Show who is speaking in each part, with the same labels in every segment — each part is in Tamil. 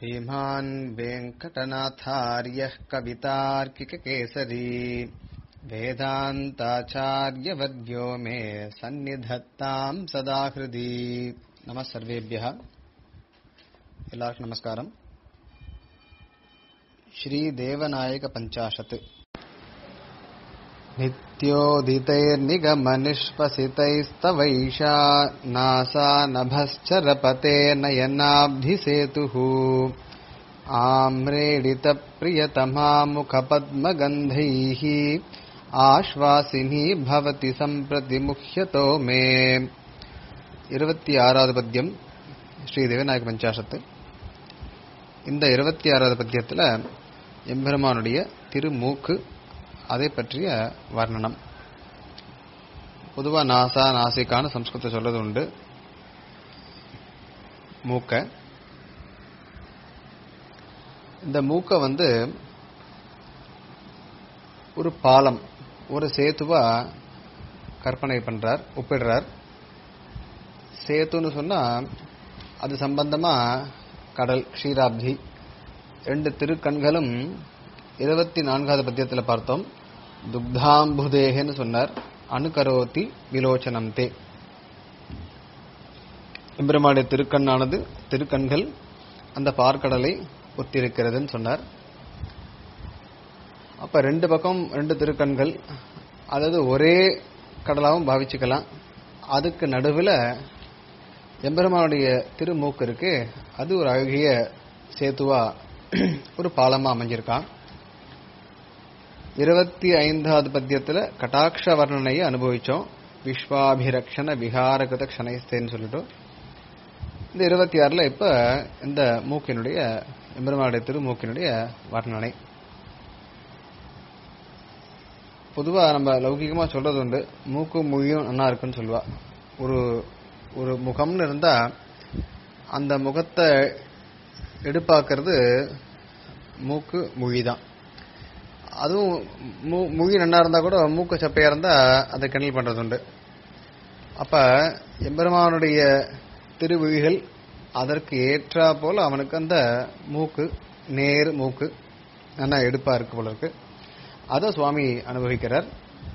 Speaker 1: श्रीमान् वेङ्कटनाथार्यः कवितार्किककेसरी वेदान्ताचार्यवर्यो मे सन्निधत्ताम् सदा हृदि नमः सर्वेभ्यः எல்லாருக்கும் நமஸ்காரம் ஸ்ரீதேவநாயக பஞ்சாஷத் नित्योदितैर्निगमनिष्पसितैस्तवैषा नासा नभश्चरपते नयनाब्धिसेतुः आम्रेडितप्रियतमामुखपद्मगन्धैः आश्वासिनी भवति सम्प्रति मुह्यतो मे இருபத்தி ஆறாவது பத்தியம் ஸ்ரீ தேவநாயக பஞ்சாசத்து இந்த இருபத்தி ஆறாவது பத்தியத்தில் எம்பெருமானுடைய திருமூக்கு அதை பற்றிய வர்ணனம் பொதுவாக நாசா நாசிக்கான்னு சம்ஸ்கிருத சொல்றது உண்டு மூக்க இந்த மூக்க வந்து ஒரு பாலம் ஒரு சேத்துவா கற்பனை பண்றார் ஒப்பிடுறார் சேத்துன்னு சொன்னா அது சம்பந்தமா கடல் க்ஷீராப்தி ரெண்டு திருக்கண்களும் இருபத்தி நான்காவது பத்தியத்தில் பார்த்தோம் துக்தாம்புதேகன்னு சொன்னார் அணுகரோதி விலோச்சனம் தே எம்பெருமாடைய திருக்கண்ணானது திருக்கண்கள் அந்த பார்க்கடலை ஒத்திருக்கிறதுன்னு சொன்னார் அப்ப ரெண்டு பக்கம் ரெண்டு திருக்கண்கள் அதாவது ஒரே கடலாகவும் பாவிச்சுக்கலாம் அதுக்கு நடுவில் எம்பெருமானுடைய திருமூக்கு இருக்கு அது ஒரு அழகிய சேத்துவா ஒரு பாலமா அமைஞ்சிருக்கான் இருபத்தி ஐந்தாவது பத்தியத்துல கட்டாட்ச வர்ணனையை அனுபவிச்சோம் விஸ்வாபிரக்ஷண விகாரகத க்ஷணைஸ்தேன்னு சொல்லிட்டு இந்த இருபத்தி ஆறுல இப்ப இந்த மூக்கினுடைய எம்பெருமானுடைய திருமூக்கினுடைய வர்ணனை பொதுவா நம்ம லௌகிகமா சொல்றது உண்டு மூக்கு மொழியும் நல்லா இருக்குன்னு சொல்லுவா ஒரு ஒரு முகம்னு இருந்தா அந்த முகத்தை எடுப்பாக்குறது மூக்கு மொழி தான் அதுவும் மொழி நன்னா இருந்தா கூட மூக்கு சப்பையா இருந்தா அதை கிணல் பண்றது உண்டு அப்ப எம்பெருமானுடைய திருவிழிகள் அதற்கு ஏற்றா போல அவனுக்கு அந்த மூக்கு நேர் மூக்கு நல்லா எடுப்பா இருக்கு போல இருக்கு அதை சுவாமி அனுபவிக்கிறார்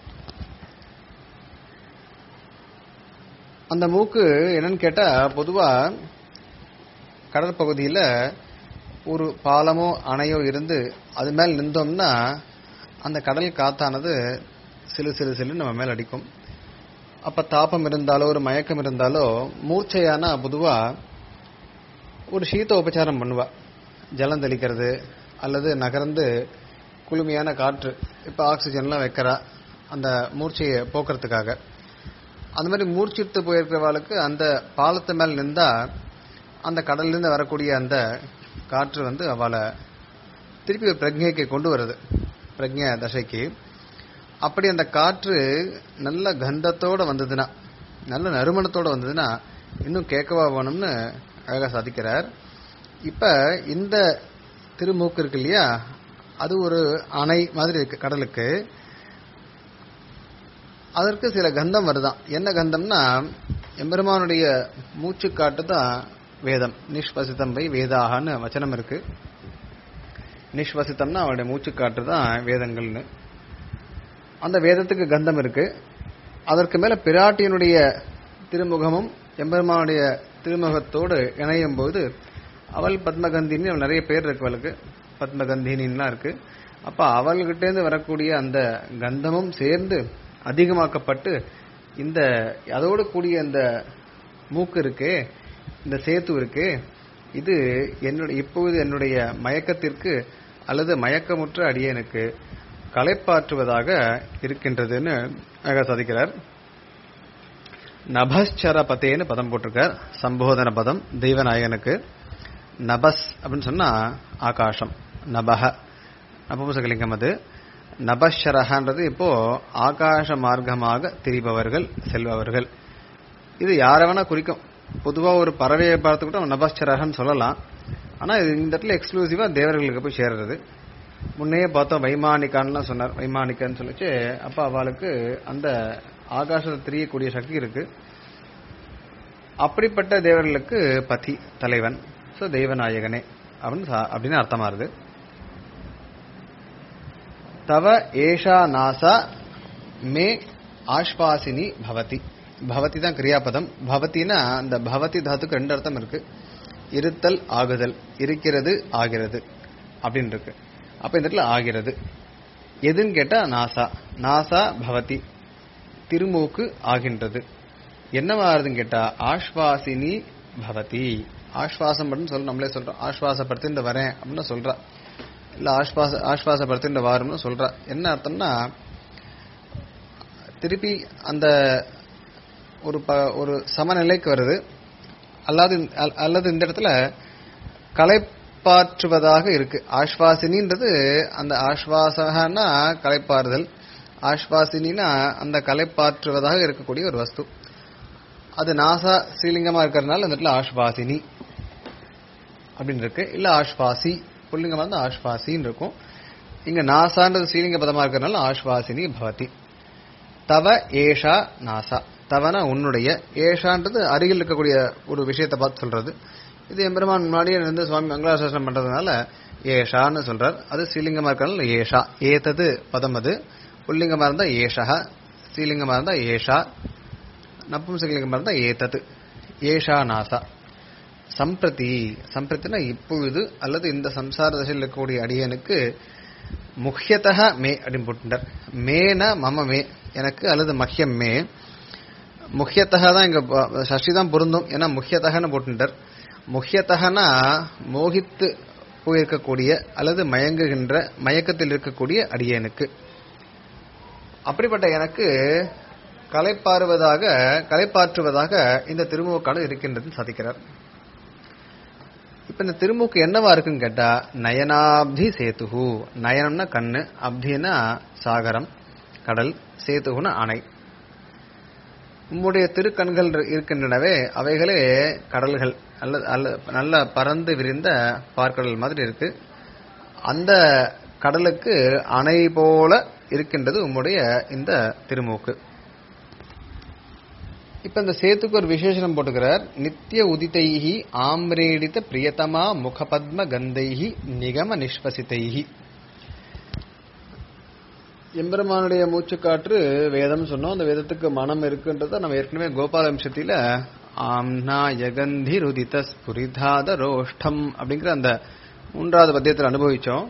Speaker 1: அந்த மூக்கு என்னன்னு கேட்டா பொதுவா கடற்பகுதியில் ஒரு பாலமோ அணையோ இருந்து அது மேல் நின்றோம்னா அந்த கடல் காத்தானது சிலு சிலு சிலு நம்ம மேல் அடிக்கும் அப்ப தாப்பம் இருந்தாலோ ஒரு மயக்கம் இருந்தாலோ மூர்ச்சையானா பொதுவா ஒரு சீத்த உபச்சாரம் பண்ணுவா ஜலம் தெளிக்கிறது அல்லது நகர்ந்து குளுமையான காற்று இப்ப ஆக்சிஜன்லாம் வைக்கிறா அந்த மூர்ச்சையை போக்குறதுக்காக அந்த மாதிரி மூர்ச்சிட்டு போயிருக்கிறவாளுக்கு அந்த பாலத்து மேல் நின்றா அந்த கடல்லிருந்து வரக்கூடிய அந்த காற்று வந்து அவளை திருப்பி பிரஜைக்கு கொண்டு வருது பிரஜை தசைக்கு அப்படி அந்த காற்று நல்ல கந்தத்தோட வந்ததுன்னா நல்ல நறுமணத்தோட வந்ததுன்னா இன்னும் கேட்கவா வேணும்னு அழகா சாதிக்கிறார் இப்ப இந்த திருமூக்கு இருக்கு இல்லையா அது ஒரு அணை மாதிரி இருக்கு கடலுக்கு அதற்கு சில கந்தம் வருதான் என்ன கந்தம்னா எம்பெருமானுடைய மூச்சு காட்டு தான் வேதம் நிஷ்வசிதம் பை வேதாகன்னு வச்சனம் இருக்கு நிஷ்வசித்தம்னா அவனுடைய மூச்சு காட்டு தான் வேதங்கள்னு அந்த வேதத்துக்கு கந்தம் இருக்கு அதற்கு மேல பிராட்டியனுடைய திருமுகமும் எம்பெருமானுடைய திருமுகத்தோடு இணையும் போது அவள் பத்மகந்தின்னு நிறைய பேர் இருக்கு அவளுக்கு பத்மகந்தினின்லாம் இருக்கு அப்ப அவள்கிட்டேருந்து வரக்கூடிய அந்த கந்தமும் சேர்ந்து அதிகமாக்கப்பட்டு இந்த அதோடு கூடிய அந்த மூக்கு இருக்கு இந்த சேத்து இருக்கு இது என்னுடைய இப்பொழுது என்னுடைய மயக்கத்திற்கு அல்லது மயக்கமுற்ற அடியனுக்கு களைப்பாற்றுவதாக இருக்கின்றதுன்னு அழகா சாதிக்கிறார் நபஸ்சர பத்தேன்னு பதம் போட்டிருக்கார் சம்போதன பதம் தெய்வநாயகனுக்கு நபஸ் அப்படின்னு சொன்னா ஆகாசம் நபக நபும்சகலிங்கம் அது நபஷரகன்றது இப்போ ஆகாச மார்க்கமாக திரிபவர்கள் செல்பவர்கள் இது யாரை வேணா குறிக்கும் பொதுவா ஒரு பறவையை பார்த்து கூட நபஷரகன்னு சொல்லலாம் ஆனா இது இந்த இடத்துல எக்ஸ்க்ளூசிவா தேவர்களுக்கு போய் சேர்றது முன்னையே பார்த்தோம் வைமானிக்கான்லாம் சொன்னார் வைமானிக்கன்னு சொல்லிச்சு அப்ப அவளுக்கு அந்த ஆகாசத்தை தெரியக்கூடிய சக்தி இருக்கு அப்படிப்பட்ட தேவர்களுக்கு பதி தலைவன் ஸோ தெய்வநாயகனே அப்படின்னு சா- அப்படின்னு அர்த்தமா இருக்கு தவ ஏஷா நாசா மே ஆஷ்வாசினி பவதி பவதி தான் கிரியாபதம் பவத்தினா அந்த பவதி தாத்துக்கு ரெண்டு அர்த்தம் இருக்கு இருத்தல் ஆகுதல் இருக்கிறது ஆகிறது அப்படின்னு இருக்கு அப்ப இந்த இடத்துல ஆகிறது எதுன்னு கேட்டா நாசா நாசா பவதி திருமூக்கு ஆகின்றது என்னவா ஆகுதுன்னு கேட்டா ஆஷ்வாசினி பவதி ஆஷ்வாசம் பண்ணு சொல்ல நம்மளே சொல்றோம் ஆஷ்வாசப்படுத்தி இந்த வரேன் அப்படின்னு சொல்றா இல்ல ஆஷ்வாச ஆஷ்வாசப்படுத்தி இந்த வாரும்னு சொல்றா என்ன அர்த்தம்னா திருப்பி அந்த ஒரு ப- ஒரு சமநிலைக்கு வருது அல்லாது அல்- அல்லது இந்த இடத்துல களைப்பாற்றுவதாக இருக்கு ஆஷ்வாசினின்றது அந்த ஆஷ்வாசகனா களைப்பாறுதல் ஆஷ்வாசினினா அந்த களைப்பாற்றுவதாக இருக்கக்கூடிய ஒரு வஸ்து அது நாசா ஸ்ரீலிங்கமா இருக்கிறதுனால அந்த இடத்துல ஆஷ்வாசினி அப்படின்னு இருக்கு இல்ல ஆஷ்வாசி புல்லிங்கமா இருந்தா ஆஷ்வாசின்னு இருக்கும் இங்க நாசான்றது ஸ்ரீலிங்க பதமா இருக்கிறதுனால ஆஷ்வாசினி பவதி தவ ஏஷா நாசா தவனா உன்னுடைய ஏஷான்றது அருகில் இருக்கக்கூடிய ஒரு விஷயத்தை பார்த்து சொல்றது இது எம்பெருமான் முன்னாடியே இருந்து சுவாமி மங்களாசாசனம் பண்றதுனால ஏஷான்னு சொல்றார் அது ஸ்ரீலிங்கமா இருக்கிறதுனால ஏஷா ஏதது பதம் அது புல்லிங்கமா இருந்தா ஏஷா ஸ்ரீலிங்கமா இருந்தா ஏஷா நப்பும்சகலிங்கமா இருந்தா ஏதது ஏஷா நாசா சம்பிரதி சம்பிரத்தினா இப்பொழுது அல்லது இந்த சம்சார தசையில் இருக்கக்கூடிய அடியனுக்கு முக்கியத்தக மே அப்படின்னு போட்டுட்டார் மேன மம மே எனக்கு அல்லது மஹ்யம் மே முக்கியத்தக தான் இங்க ப- சஷ்டி தான் பொருந்தும் ஏன்னா முக்கியத்தகன்னு போட்டுட்டார் முக்கியத்தகனா மோகித்து போயிருக்கக்கூடிய அல்லது மயங்குகின்ற மயக்கத்தில் இருக்கக்கூடிய அடியனுக்கு அப்படிப்பட்ட எனக்கு கலைப்பாறுவதாக கலைப்பாற்றுவதாக இந்த திருமுகக்காடு இருக்கின்றது சாதிக்கிறார் இப்ப இந்த திருமூக்கு என்னவா இருக்குன்னு கேட்டா நயனாப்தி சேத்துகு நயனம்னா கண்ணு அப்தினா சாகரம் கடல் சேத்துகுனா அணை உம்முடைய திருக்கண்கள் இரு- இருக்கின்றனவே அவைகளே கடல்கள் அல்ல அல்ல நல்ல பறந்து விரிந்த பார்க்கடல் மாதிரி இருக்கு அந்த கடலுக்கு அணை போல இருக்கின்றது உம்முடைய இந்த திருமூக்கு இப்ப இந்த சேத்துக்கு ஒரு விசேஷனம் போட்டுக்கிறார் நித்திய உதிதைஹி ஆம்ரேடித பிரியதமா முகபத்ம கந்தைஹி நிகம நிஷ்பசிதைஹி எம்பெருமானுடைய மூச்சுக்காற்று வேதம் சொன்னோம் அந்த வேதத்துக்கு மனம் இருக்குன்றத நம்ம ஏற்கனவே கோபால வம்சத்தில ஆம்னா யகந்தி ருதித ஸ்புரிதாத ரோஷ்டம் அப்படிங்கிற அந்த மூன்றாவது பத்தியத்தில் அனுபவிச்சோம்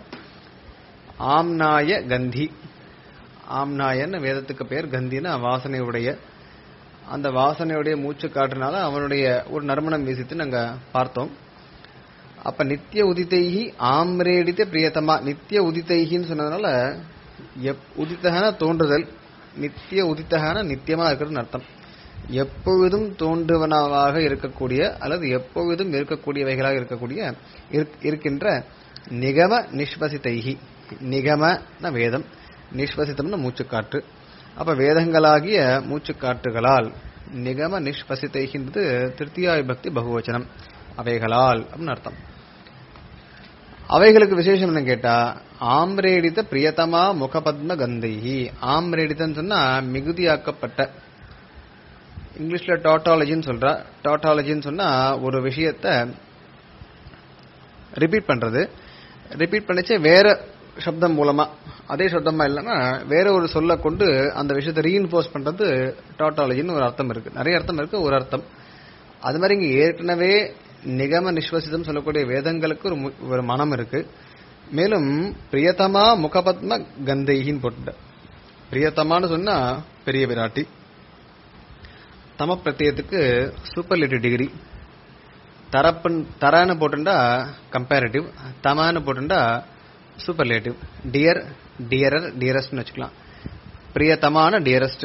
Speaker 1: ஆம்னாய கந்தி ஆம்னாயன்னு வேதத்துக்கு பேர் கந்தினா வாசனையுடைய அந்த வாசனையுடைய மூச்சு காற்றுனால அவனுடைய ஒரு நறுமணம் வீசித்து நாங்க பார்த்தோம் அப்ப நித்திய உதிதைஹி ஆம்ரேடித்த பிரியதமா நித்திய உதிதைஹின்னு சொன்னதுனால எப் உதித்தகன தோன்றுதல் நித்திய உதித்தகன நித்தியமா இருக்கிறதுன்னு அர்த்தம் எப்பொழுதும் தோன்றுவனவாக இருக்கக்கூடிய அல்லது எப்பொழுதும் இருக்கக்கூடியவைகளாக இருக்கக்கூடிய இருக்- இருக்கின்ற நிகம நிஷ்பசிதைஹி நிகமன வேதம் நிஷ்பசிதம்னு மூச்சுக்காற்று அப்ப வேதங்களாகிய மூச்சுக்காற்றுகளால் நிகம நிஷ்பசிதைகின்றது திருத்தியா விபக்தி பகுவச்சனம் அவைகளால் அப்படின்னு அர்த்தம் அவைகளுக்கு விசேஷம் என்ன கேட்டா ஆம்ரேடித பிரியதமா முகபத்ம கந்தைஹி ஆம்ரேடிதன்னு சொன்னா மிகுதியாக்கப்பட்ட இங்கிலீஷ்ல டாட்டாலஜின்னு சொல்றா டாட்டாலஜின்னு சொன்னா ஒரு விஷயத்தை ரிப்பீட் பண்றது ரிப்பீட் பண்ணிச்சு வேற சப்தம் மூலமா அதே சப்தமா இல்லைன்னா வேற ஒரு சொல்ல கொண்டு அந்த விஷயத்தை ரீஇன்போஸ் பண்றது டாட்டாலஜின்னு ஒரு அர்த்தம் இருக்கு நிறைய அர்த்தம் இருக்கு ஒரு அர்த்தம் அது மாதிரி இங்க ஏற்கனவே நிகம நிஸ்வசிதம் சொல்லக்கூடிய வேதங்களுக்கு ஒரு மு- ஒரு மனம் இருக்கு மேலும் பிரியதமா முகபத்ம கந்தைகின்னு போட்டு பிரியதமான்னு சொன்னா பெரிய விராட்டி தம பிரத்யத்துக்கு சூப்பர்லேட்டிவ் டிகிரி தரப்புன் தரன்னு போட்டுண்டா கம்பேரிட்டிவ் தமான்னு போட்டுண்டா சூப்பர்லேட்டிவ் டியர் டியரர் டியரஸ்ட்னு வச்சுக்கலாம் பிரியதமான டியரஸ்ட்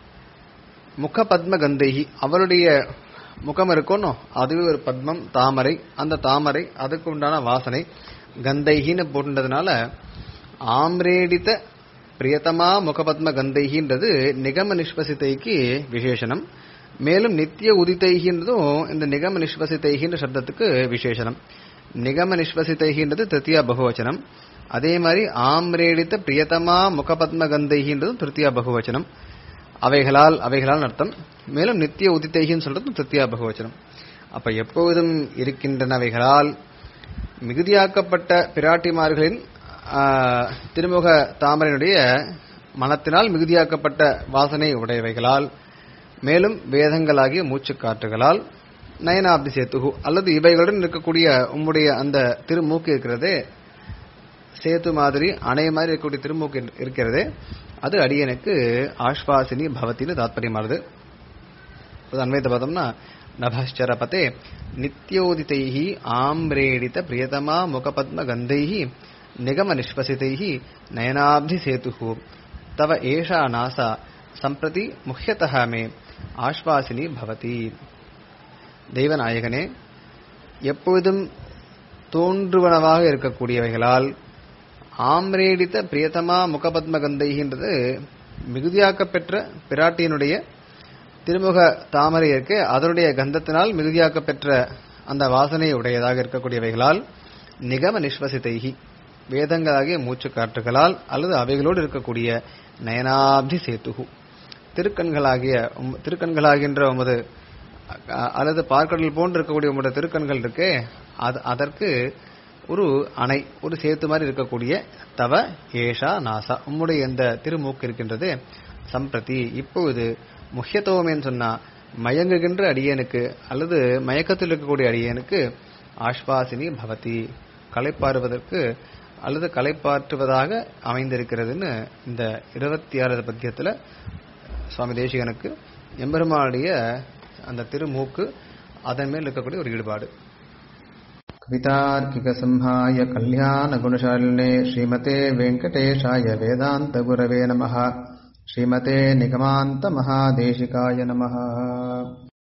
Speaker 1: முக பத்ம கந்தைகி அவருடைய முகம் இருக்கணும் அதுவே ஒரு பத்மம் தாமரை அந்த தாமரை அதுக்கு உண்டான வாசனை கந்தைகின்னு போட்டுன்றதுனால ஆம்ரேடித்த பிரியதமா முகபத்ம கந்தைகின்றது நிகம நிஷ்பசிதைக்கு விசேஷனம் மேலும் நித்திய உதித்தைகின்றதும் இந்த நிகம நிஷ்பசிதைகின்ற சப்தத்துக்கு விசேஷனம் நிகம நிஷ்பசிதைகின்றது திருத்தியா பகுவச்சனம் அதே மாதிரி ஆம்ரேடித்த பிரியதமா முகபத்ம கந்தைகின்றதும் திருத்தியா பகுவச்சனம் அவைகளால் அவைகளால் அர்த்தம் மேலும் நித்திய உதித்தைகின்னு சொல்றதும் திருத்தியா பகுவச்சனம் அப்ப எப்பொழுதும் இருக்கின்றனவைகளால் மிகுதியாக்கப்பட்ட பிராட்டிமார்களின் ஆ, திருமுக தாமரையினுடைய மனத்தினால் மிகுதியாக்கப்பட்ட வாசனை உடையவைகளால் மேலும் வேதங்களாகிய மூச்சுக்காற்றுகளால் நயனாப்தி சேத்துகு அல்லது இவைகளுடன் இருக்கக்கூடிய உம்முடைய அந்த திருமூக்கு இருக்கிறதே சேத்து மாதிரி அணை மாதிரி இருக்கக்கூடிய திருமூக்கு இருக்கிறதே அது அடியனுக்கு ஆஷ்வாசினி பவத்தின்னு தாத்பரியமானது அது அன்வைத்த பார்த்தோம்னா நபశ్చரபதே நித்யோதிதைஹி ஆம்ரேடித பிரியதமா முகபத்ம கந்தைஹி நிகம நிஷ்வசிதைஹி நயனாப்தி சேதுஹு தவ ஏஷா நாசா சம்பிரதி முஹ்யதः மே ஆஷ்வாசினி பவதி தெய்வநாயகனே எப்பொழுதும் தோன்றுவனவாக இருக்கக்கூடியவைகளால் ஆம்ரேடித்த பிரியதமா முகபத்ம கந்தைகின்றது மிகுதியாக்கப் பெற்ற பிராட்டியினுடைய திருமுக தாமரை இருக்கு அதனுடைய கந்தத்தினால் மிகுதியாக்கப் பெற்ற அந்த வாசனை உடையதாக இருக்கக்கூடியவைகளால் நிகம நிஸ்வசிதைகி வேதங்களாகிய மூச்சு காற்றுகளால் அல்லது அவைகளோடு இருக்கக்கூடிய நயனாப்தி சேத்துகு திருக்கண்களாகிய உம்- திருக்கண்களாகின்ற உமது அ- அல்லது பார்க்கடல் போன்று இருக்கக்கூடிய உங்களுடைய திருக்கண்கள் இருக்கே அது அதற்கு ஒரு அணை ஒரு சேத்து மாதிரி இருக்கக்கூடிய தவ ஏஷா நாசா உம்முடைய இந்த திருமூக்கு இருக்கின்றது சம்பிரதி இப்பொழுது முக்கியத்துவமேன்னு சொன்னா மயங்குகின்ற அடியனுக்கு அல்லது மயக்கத்தில் இருக்கக்கூடிய அடியனுக்கு ஆஷ்வாசினி பவதி களைப்பாறுவதற்கு அல்லது களைப்பாற்றுவதாக அமைந்திருக்கிறதுன்னு இந்த இருபத்தி ஆறாவது பத்தியத்துல சுவாமி தேசிகனுக்கு எம்பெருமானுடைய அந்த திருமூக்கு அதன் மேல் இருக்கக்கூடிய ஒரு ஈடுபாடு कवितार्किकसंहाय कल्याणगुणशालिने श्रीमते वेङ्कटेशाय वेदान्तगुरवे नमः श्रीमते निगमान्तमहादेशिकाय नमः